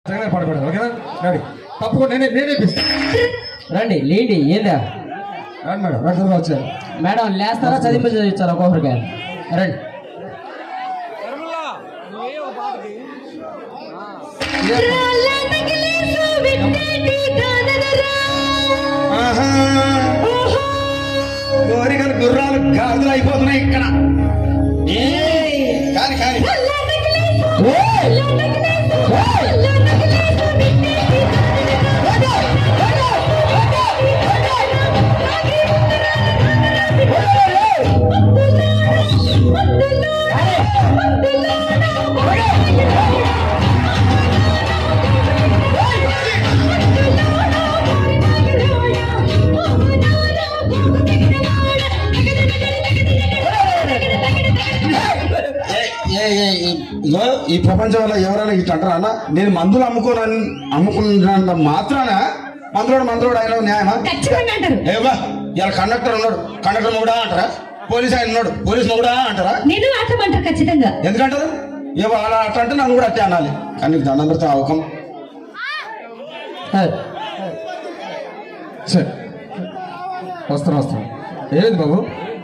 తెలంగాణ పాట పాడాలి ఓకేనా రండి తప్పకుండా నేనే నేనే ఇప్పిస్తాను రండి లేండి ఏందా రండి మేడం రండి వచ్చారు మేడం లేస్తారా చదింపు చదివించారా ఒక్కొక్కరిగా రండి ఆహా. కోరికలు గుర్రాలు గాజులు అయిపోతున్నాయి ఇక్కడ ఏయ్, కాని కాని ఏ- ఏ- ఏ- ఈ- ఇగో ఈ ప్రపంచంలో ఎవరైనా ఇట్లా అంటారా అన్న నేను మందులు అమ్ముకోనని అమ్ముకున్నంత మాత్రాన మందులోడు మందులోడు అయినా న్యాయమా ఖచ్చితంగా అంటారు ఏవా ఇలా కండక్టర్ ఉన్నాడు కండక్టర్ మొగుడా అంటారా పోలీస్ ఆయన ఉన్నాడు పోలీస్ మొగుడా అంటారా నేను ఆటమంటారు ఖచ్చితంగా ఎందుకంటారు ఏవో అలా అట్లా అంటే నన్ను కూడా అట్టే అనాలి కానీ నీకు దండం పెడితే అవకం సరే వస్తాను వస్తాను ఏది బాబు